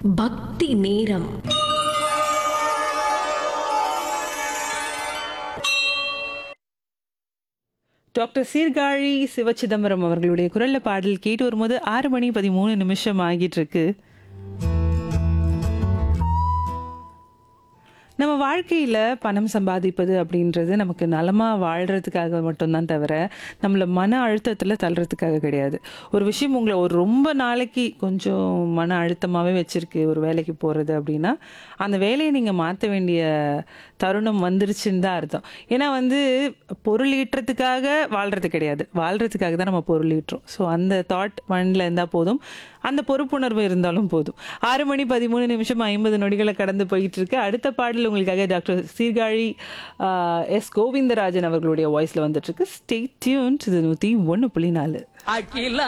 பக்தி நேரம் டாக்டர் சீர்காழி சிவச்சிதம்பரம் அவர்களுடைய குரல்ல பாடல் கேட்டு வரும்போது ஆறு மணி பதிமூணு நிமிஷம் ஆகிட்டு இருக்கு நம்ம வாழ்க்கையில் பணம் சம்பாதிப்பது அப்படின்றது நமக்கு நலமாக வாழ்கிறதுக்காக மட்டும்தான் தவிர நம்மளை மன அழுத்தத்தில் தள்ளுறதுக்காக கிடையாது ஒரு விஷயம் உங்களை ஒரு ரொம்ப நாளைக்கு கொஞ்சம் மன அழுத்தமாகவே வச்சுருக்கு ஒரு வேலைக்கு போகிறது அப்படின்னா அந்த வேலையை நீங்கள் மாற்ற வேண்டிய தருணம் வந்துருச்சுன்னு தான் அர்த்தம் ஏன்னா வந்து பொருள் ஈட்டுறதுக்காக வாழ்கிறது கிடையாது வாழ்கிறதுக்காக தான் நம்ம பொருள் ஈட்டுறோம் ஸோ அந்த தாட் மைண்டில் இருந்தால் போதும் அந்த பொறுப்புணர்வு இருந்தாலும் போதும் ஆறு மணி பதிமூணு நிமிஷம் ஐம்பது நொடிகளை கடந்து போயிட்டு இருக்கு அடுத்த பாடல் உங்களுக்காக டாக்டர் சீர்காழி ஆஹ், எஸ் கோவிந்தராஜன் அவர்களுடைய வாய்ஸ்ல வந்துட்டு இருக்கு ஸ்டே டியூன் இது நூற்றி ஒன்று புள்ளி நாலு அகில